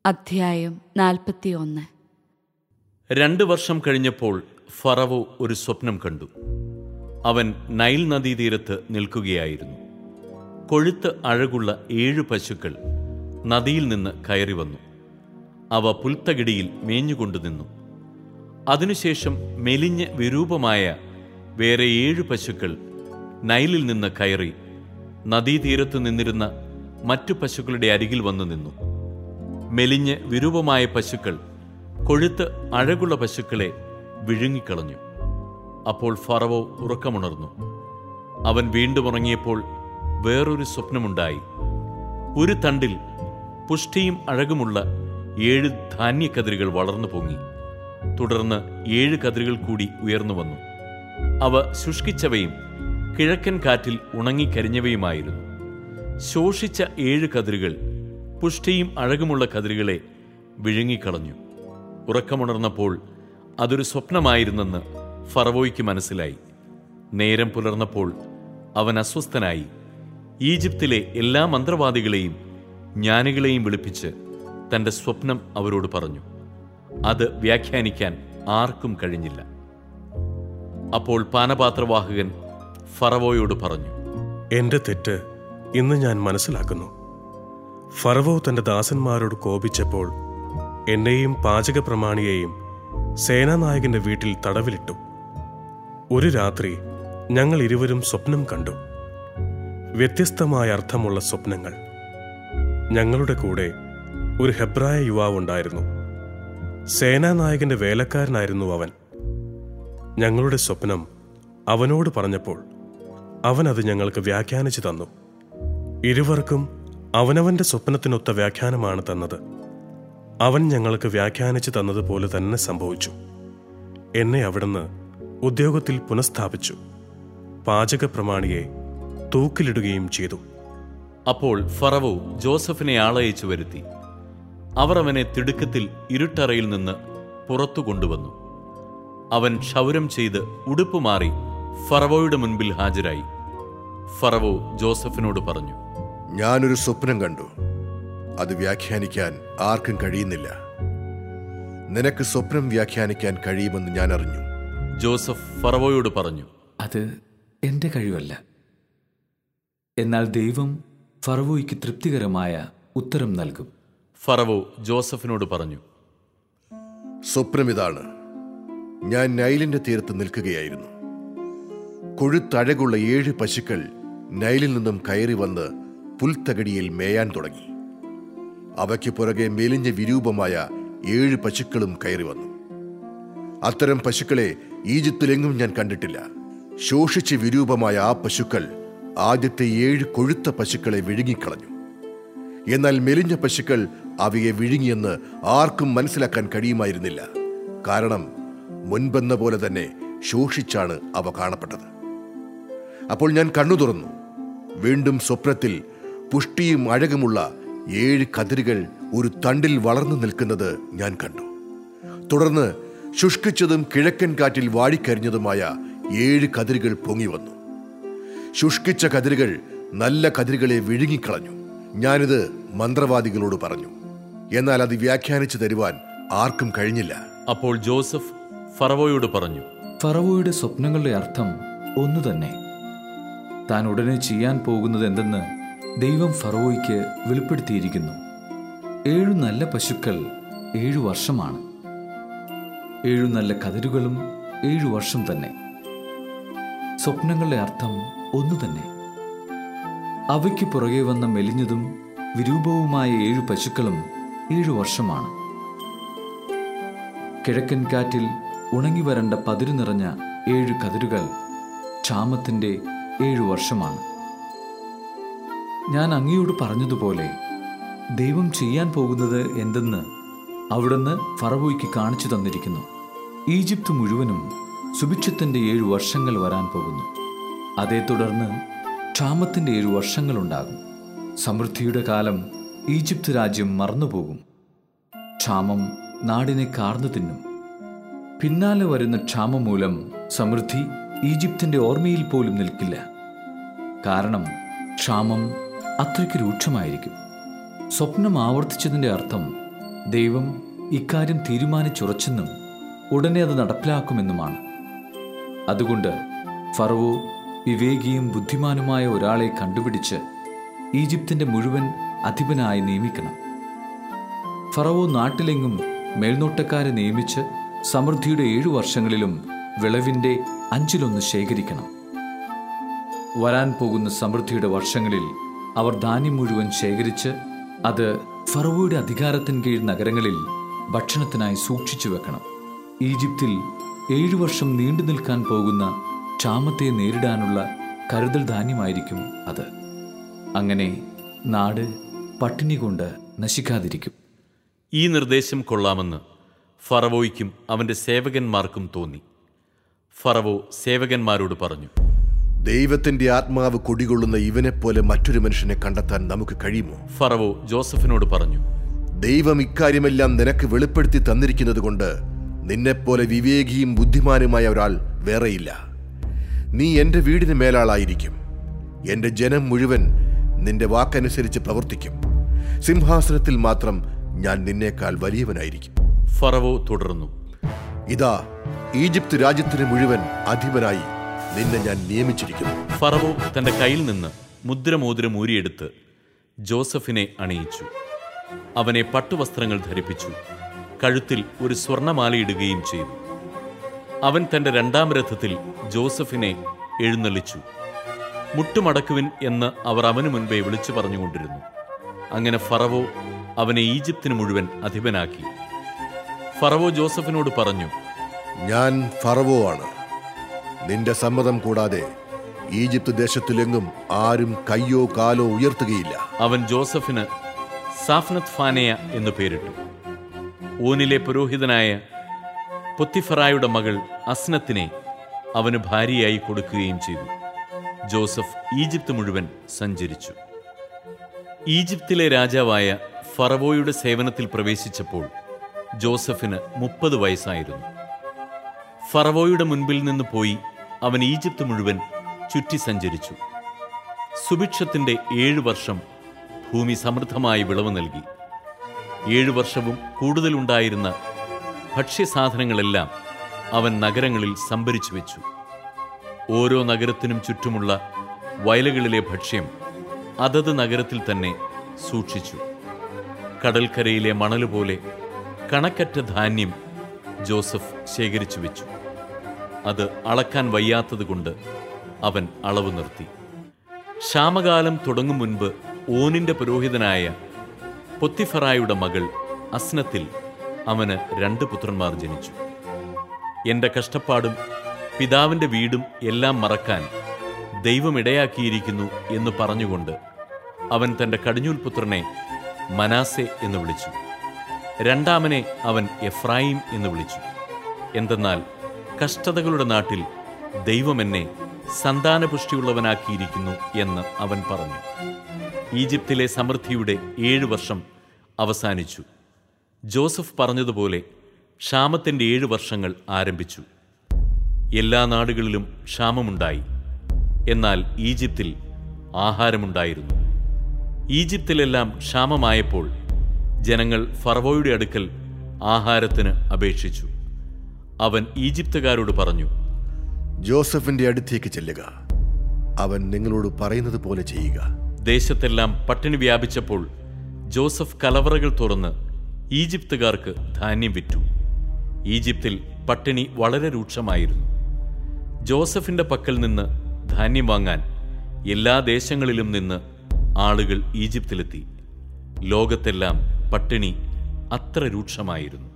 അധ്യായം നാൽപ്പത്തിയൊന്ന് രണ്ട് വർഷം കഴിഞ്ഞപ്പോൾ ഫറവോ ഒരു സ്വപ്നം കണ്ടു അവൻ നൈൽ നദീതീരത്ത് നിൽക്കുകയായിരുന്നു കൊഴുത്ത് അഴകുള്ള ഏഴ് പശുക്കൾ നദിയിൽ നിന്ന് കയറി വന്നു അവ പുൽത്തകിടിയിൽ മേഞ്ഞുകൊണ്ടു നിന്നു അതിനുശേഷം മെലിഞ്ഞ് വിരൂപമായ വേറെ ഏഴ് പശുക്കൾ നൈലിൽ നിന്ന് കയറി നദീതീരത്ത് നിന്നിരുന്ന മറ്റു പശുക്കളുടെ അരികിൽ വന്നു നിന്നു മെലിഞ്ഞ് വിരൂപമായ പശുക്കൾ കൊഴുത്ത് അഴകുള്ള പശുക്കളെ വിഴുങ്ങിക്കളഞ്ഞു അപ്പോൾ ഫറവോ ഉറക്കമുണർന്നു അവൻ വീണ്ടും ഉറങ്ങിയപ്പോൾ വേറൊരു സ്വപ്നമുണ്ടായി ഒരു തണ്ടിൽ പുഷ്ടിയും അഴകുമുള്ള ഏഴ് ധാന്യക്കതിരുകൾ വളർന്നു പൊങ്ങി തുടർന്ന് ഏഴ് കതിരുകൾ കൂടി ഉയർന്നു വന്നു അവ ശുഷ്കിച്ചവയും കിഴക്കൻ കാറ്റിൽ ഉണങ്ങിക്കരിഞ്ഞവയുമായിരുന്നു ശോഷിച്ച ഏഴ് കതിരുകൾ പുഷ്ടിയും അഴകുമുള്ള കതിരുകളെ വിഴുങ്ങിക്കളഞ്ഞു ഉറക്കമുണർന്നപ്പോൾ അതൊരു സ്വപ്നമായിരുന്നെന്ന് ഫറവോയ്ക്ക് മനസ്സിലായി നേരം പുലർന്നപ്പോൾ അവൻ അസ്വസ്ഥനായി ഈജിപ്തിലെ എല്ലാ മന്ത്രവാദികളെയും ജ്ഞാനികളെയും വിളിപ്പിച്ച് തന്റെ സ്വപ്നം അവരോട് പറഞ്ഞു അത് വ്യാഖ്യാനിക്കാൻ ആർക്കും കഴിഞ്ഞില്ല അപ്പോൾ പാനപാത്രവാഹകൻ ഫറവോയോട് പറഞ്ഞു എന്റെ തെറ്റ് ഇന്ന് ഞാൻ മനസ്സിലാക്കുന്നു ഫറവോ തന്റെ ദാസന്മാരോട് കോപിച്ചപ്പോൾ എന്നെയും പാചക പ്രമാണിയെയും സേനാനായകന്റെ വീട്ടിൽ തടവിലിട്ടു ഒരു രാത്രി ഞങ്ങൾ ഇരുവരും സ്വപ്നം കണ്ടു വ്യത്യസ്തമായ അർത്ഥമുള്ള സ്വപ്നങ്ങൾ ഞങ്ങളുടെ കൂടെ ഒരു ഹെബ്രായ യുവാവുണ്ടായിരുന്നു സേനാനായകന്റെ വേലക്കാരനായിരുന്നു അവൻ ഞങ്ങളുടെ സ്വപ്നം അവനോട് പറഞ്ഞപ്പോൾ അവൻ അത് ഞങ്ങൾക്ക് വ്യാഖ്യാനിച്ചു തന്നു ഇരുവർക്കും അവനവന്റെ സ്വപ്നത്തിനൊത്ത വ്യാഖ്യാനമാണ് തന്നത് അവൻ ഞങ്ങൾക്ക് വ്യാഖ്യാനിച്ചു തന്നതുപോലെ തന്നെ സംഭവിച്ചു എന്നെ അവിടുന്ന് ഉദ്യോഗത്തിൽ പുനഃസ്ഥാപിച്ചു പാചക പ്രമാണിയെ തൂക്കിലിടുകയും ചെയ്തു അപ്പോൾ ഫറവോ ജോസഫിനെ ആളയച്ചു വരുത്തി അവർ അവനെ തിടുക്കത്തിൽ ഇരുട്ടറയിൽ നിന്ന് പുറത്തു കൊണ്ടുവന്നു അവൻ ക്ഷൗരം ചെയ്ത് ഉടുപ്പ് മാറി ഫറവോയുടെ മുൻപിൽ ഹാജരായി ഫറവോ ജോസഫിനോട് പറഞ്ഞു ഞാനൊരു സ്വപ്നം കണ്ടു അത് വ്യാഖ്യാനിക്കാൻ ആർക്കും കഴിയുന്നില്ല നിനക്ക് സ്വപ്നം വ്യാഖ്യാനിക്കാൻ കഴിയുമെന്ന് ഞാൻ അറിഞ്ഞു ജോസഫ് ഫറവോയോട് പറഞ്ഞു അത് എൻ്റെ കഴിവല്ല എന്നാൽ ദൈവം ഫറവോയ്ക്ക് തൃപ്തികരമായ ഉത്തരം നൽകും ഫറവോ ജോസഫിനോട് പറഞ്ഞു സ്വപ്നം ഇതാണ് ഞാൻ നൈലിന്റെ തീരത്ത് നിൽക്കുകയായിരുന്നു കൊഴുത്തഴകുള്ള ഏഴ് പശുക്കൾ നൈലിൽ നിന്നും കയറി വന്ന് പുൽത്തകടിയിൽ മേയാൻ തുടങ്ങി അവയ്ക്ക് പുറകെ മെലിഞ്ഞ വിരൂപമായ ഏഴ് പശുക്കളും കയറി വന്നു അത്തരം പശുക്കളെ ഈജിപ്തിലെങ്ങും ഞാൻ കണ്ടിട്ടില്ല ശോഷിച്ച് വിരൂപമായ ആ പശുക്കൾ ആദ്യത്തെ ഏഴ് കൊഴുത്ത പശുക്കളെ വിഴുങ്ങിക്കളഞ്ഞു എന്നാൽ മെലിഞ്ഞ പശുക്കൾ അവയെ വിഴുങ്ങിയെന്ന് ആർക്കും മനസ്സിലാക്കാൻ കഴിയുമായിരുന്നില്ല കാരണം മുൻപെന്ന പോലെ തന്നെ ശോഷിച്ചാണ് അവ കാണപ്പെട്ടത് അപ്പോൾ ഞാൻ കണ്ണു തുറന്നു വീണ്ടും സ്വപ്നത്തിൽ പുഷ്ടിയും അഴകുമുള്ള ഏഴ് കതിരുകൾ ഒരു തണ്ടിൽ വളർന്നു നിൽക്കുന്നത് ഞാൻ കണ്ടു തുടർന്ന് ശുഷ്കിച്ചതും കിഴക്കൻ കാറ്റിൽ വാടിക്കരിഞ്ഞതുമായ ഏഴ് കതിരുകൾ പൊങ്ങി വന്നു ശുഷ്കിച്ച കതിരുകൾ നല്ല കതിരുകളെ വിഴുങ്ങിക്കളഞ്ഞു ഞാനിത് മന്ത്രവാദികളോട് പറഞ്ഞു എന്നാൽ അത് വ്യാഖ്യാനിച്ചു തരുവാൻ ആർക്കും കഴിഞ്ഞില്ല അപ്പോൾ ജോസഫ് ഫറവോയോട് പറഞ്ഞു ഫറവോയുടെ സ്വപ്നങ്ങളുടെ അർത്ഥം ഒന്നു തന്നെ താൻ ഉടനെ ചെയ്യാൻ പോകുന്നത് എന്തെന്ന് ദൈവം ഫറവോയ്ക്ക് വെളിപ്പെടുത്തിയിരിക്കുന്നു ഏഴു നല്ല പശുക്കൾ ഏഴു വർഷമാണ് ഏഴു നല്ല കതിരുകളും ഏഴു വർഷം തന്നെ സ്വപ്നങ്ങളുടെ അർത്ഥം ഒന്നു തന്നെ അവയ്ക്ക് പുറകെ വന്ന മെലിഞ്ഞതും വിരൂപവുമായ ഏഴു പശുക്കളും ഏഴു വർഷമാണ് കിഴക്കൻ കാറ്റിൽ ഉണങ്ങി വരണ്ട പതിരു നിറഞ്ഞ ഏഴ് കതിരുകൾ ക്ഷാമത്തിൻ്റെ ഏഴു വർഷമാണ് ഞാൻ അങ്ങയോട് പറഞ്ഞതുപോലെ ദൈവം ചെയ്യാൻ പോകുന്നത് എന്തെന്ന് അവിടുന്ന് ഫറവോയ്ക്ക് കാണിച്ചു തന്നിരിക്കുന്നു ഈജിപ്ത് മുഴുവനും സുഭിക്ഷത്തിൻ്റെ ഏഴു വർഷങ്ങൾ വരാൻ പോകുന്നു അതേ തുടർന്ന് ക്ഷാമത്തിൻ്റെ ഏഴു വർഷങ്ങളുണ്ടാകും സമൃദ്ധിയുടെ കാലം ഈജിപ്ത് രാജ്യം മറന്നുപോകും ക്ഷാമം നാടിനെ കാർന്നു തിന്നും പിന്നാലെ വരുന്ന ക്ഷാമം മൂലം സമൃദ്ധി ഈജിപ്തിന്റെ ഓർമ്മയിൽ പോലും നിൽക്കില്ല കാരണം ക്ഷാമം അത്രയ്ക്ക് രൂക്ഷമായിരിക്കും സ്വപ്നം ആവർത്തിച്ചതിൻ്റെ അർത്ഥം ദൈവം ഇക്കാര്യം തീരുമാനിച്ചുറച്ചെന്നും ഉടനെ അത് നടപ്പിലാക്കുമെന്നുമാണ് അതുകൊണ്ട് ഫറവോ വിവേകിയും ബുദ്ധിമാനുമായ ഒരാളെ കണ്ടുപിടിച്ച് ഈജിപ്തിന്റെ മുഴുവൻ അധിപനായി നിയമിക്കണം ഫറവോ നാട്ടിലെങ്ങും മേൽനോട്ടക്കാരെ നിയമിച്ച് സമൃദ്ധിയുടെ ഏഴു വർഷങ്ങളിലും വിളവിന്റെ അഞ്ചിലൊന്ന് ശേഖരിക്കണം വരാൻ പോകുന്ന സമൃദ്ധിയുടെ വർഷങ്ങളിൽ അവർ ധാന്യം മുഴുവൻ ശേഖരിച്ച് അത് ഫറവോയുടെ അധികാരത്തിന് കീഴ് നഗരങ്ങളിൽ ഭക്ഷണത്തിനായി സൂക്ഷിച്ചു വെക്കണം ഈജിപ്തിൽ ഏഴു വർഷം നീണ്ടു നിൽക്കാൻ പോകുന്ന ക്ഷാമത്തെ നേരിടാനുള്ള കരുതൽ ധാന്യമായിരിക്കും അത് അങ്ങനെ നാട് പട്ടിണി കൊണ്ട് നശിക്കാതിരിക്കും ഈ നിർദ്ദേശം കൊള്ളാമെന്ന് ഫറവോയ്ക്കും അവന്റെ സേവകന്മാർക്കും തോന്നി ഫറവോ സേവകന്മാരോട് പറഞ്ഞു ദൈവത്തിന്റെ ആത്മാവ് കുടികൊള്ളുന്ന ഇവനെപ്പോലെ മറ്റൊരു മനുഷ്യനെ കണ്ടെത്താൻ നമുക്ക് കഴിയുമോ ഫറവോ ജോസഫിനോട് പറഞ്ഞു ദൈവം ഇക്കാര്യമെല്ലാം നിനക്ക് വെളിപ്പെടുത്തി തന്നിരിക്കുന്നത് കൊണ്ട് നിന്നെപ്പോലെ വിവേകിയും ബുദ്ധിമാനുമായ ഒരാൾ വേറെയില്ല നീ എന്റെ വീടിന് മേലാളായിരിക്കും എന്റെ ജനം മുഴുവൻ നിന്റെ വാക്കനുസരിച്ച് പ്രവർത്തിക്കും സിംഹാസനത്തിൽ മാത്രം ഞാൻ നിന്നേക്കാൾ വലിയവനായിരിക്കും ഫറവോ തുടർന്നു ഇതാ ഈജിപ്ത് രാജ്യത്തിന് മുഴുവൻ അധിപനായി നിന്നെ ഞാൻ നിയമിച്ചിരിക്കുന്നു ഫറവോ തന്റെ കയ്യിൽ നിന്ന് മുദ്രമോതിരം ഊരിയെടുത്ത് ജോസഫിനെ അണിയിച്ചു അവനെ പട്ടുവസ്ത്രങ്ങൾ ധരിപ്പിച്ചു കഴുത്തിൽ ഒരു സ്വർണമാലയിടുകയും ചെയ്തു അവൻ തന്റെ രണ്ടാം രഥത്തിൽ ജോസഫിനെ എഴുന്നള്ളിച്ചു മുട്ടുമടക്കുവിൻ എന്ന് അവർ അവനു മുൻപേ വിളിച്ചു പറഞ്ഞുകൊണ്ടിരുന്നു അങ്ങനെ ഫറവോ അവനെ ഈജിപ്തിന് മുഴുവൻ അധിപനാക്കി ഫറവോ ജോസഫിനോട് പറഞ്ഞു ഞാൻ ഫറവോ ആണ് നിന്റെ സമ്മതം കൂടാതെ ഈജിപ്ത് ദേശത്തിലെങ്ങും ആരും കയ്യോ കാലോ ഉയർത്തുകയില്ല അവൻ ജോസഫിന് സാഫ്നത്ത് ഫാനയ എന്നു പേരിട്ടു ഓനിലെ പുരോഹിതനായ പൊത്തിഫറായുടെ മകൾ അസ്നത്തിനെ അവന് ഭാര്യയായി കൊടുക്കുകയും ചെയ്തു ജോസഫ് ഈജിപ്ത് മുഴുവൻ സഞ്ചരിച്ചു ഈജിപ്തിലെ രാജാവായ ഫറവോയുടെ സേവനത്തിൽ പ്രവേശിച്ചപ്പോൾ ജോസഫിന് മുപ്പത് വയസ്സായിരുന്നു ഫറവോയുടെ മുൻപിൽ നിന്ന് പോയി അവൻ ഈജിപ്ത് മുഴുവൻ ചുറ്റി സഞ്ചരിച്ചു സുഭിക്ഷത്തിന്റെ ഏഴു വർഷം ഭൂമി സമൃദ്ധമായി വിളവ് നൽകി ഏഴു വർഷവും കൂടുതലുണ്ടായിരുന്ന ഭക്ഷ്യസാധനങ്ങളെല്ലാം അവൻ നഗരങ്ങളിൽ സംഭരിച്ചു വെച്ചു ഓരോ നഗരത്തിനും ചുറ്റുമുള്ള വയലുകളിലെ ഭക്ഷ്യം അതത് നഗരത്തിൽ തന്നെ സൂക്ഷിച്ചു കടൽക്കരയിലെ മണല് പോലെ കണക്കറ്റ ധാന്യം ജോസഫ് ശേഖരിച്ചു വെച്ചു അത് അളക്കാൻ വയ്യാത്തതുകൊണ്ട് അവൻ അളവ് നിർത്തി ക്ഷാമകാലം തുടങ്ങും മുൻപ് ഓനിന്റെ പുരോഹിതനായ പൊത്തിഫറായുടെ മകൾ അസ്നത്തിൽ അവന് രണ്ട് പുത്രന്മാർ ജനിച്ചു എന്റെ കഷ്ടപ്പാടും പിതാവിന്റെ വീടും എല്ലാം മറക്കാൻ ദൈവം ഇടയാക്കിയിരിക്കുന്നു എന്ന് പറഞ്ഞുകൊണ്ട് അവൻ തന്റെ കടിഞ്ഞൂൽ പുത്രനെ മനാസെ എന്ന് വിളിച്ചു രണ്ടാമനെ അവൻ എഫ്രായിം എന്ന് വിളിച്ചു എന്തെന്നാൽ കഷ്ടതകളുടെ നാട്ടിൽ ദൈവം എന്നെ സന്താനപുഷ്ടിയുള്ളവനാക്കിയിരിക്കുന്നു എന്ന് അവൻ പറഞ്ഞു ഈജിപ്തിലെ സമൃദ്ധിയുടെ ഏഴു വർഷം അവസാനിച്ചു ജോസഫ് പറഞ്ഞതുപോലെ ക്ഷാമത്തിന്റെ ഏഴു വർഷങ്ങൾ ആരംഭിച്ചു എല്ലാ നാടുകളിലും ക്ഷാമമുണ്ടായി എന്നാൽ ഈജിപ്തിൽ ആഹാരമുണ്ടായിരുന്നു ഈജിപ്തിലെല്ലാം ക്ഷാമമായപ്പോൾ ജനങ്ങൾ ഫറവോയുടെ അടുക്കൽ ആഹാരത്തിന് അപേക്ഷിച്ചു അവൻ ഈജിപ്തുകാരോട് പറഞ്ഞു ജോസഫിന്റെ അടുത്തേക്ക് ചെല്ലുക അവൻ നിങ്ങളോട് പറയുന്നത് പോലെ ചെയ്യുക ദേശത്തെല്ലാം പട്ടിണി വ്യാപിച്ചപ്പോൾ ജോസഫ് കലവറകൾ തുറന്ന് ഈജിപ്തുകാർക്ക് ധാന്യം വിറ്റു ഈജിപ്തിൽ പട്ടിണി വളരെ രൂക്ഷമായിരുന്നു ജോസഫിന്റെ പക്കൽ നിന്ന് ധാന്യം വാങ്ങാൻ എല്ലാ ദേശങ്ങളിലും നിന്ന് ആളുകൾ ഈജിപ്തിലെത്തി ലോകത്തെല്ലാം പട്ടിണി അത്ര രൂക്ഷമായിരുന്നു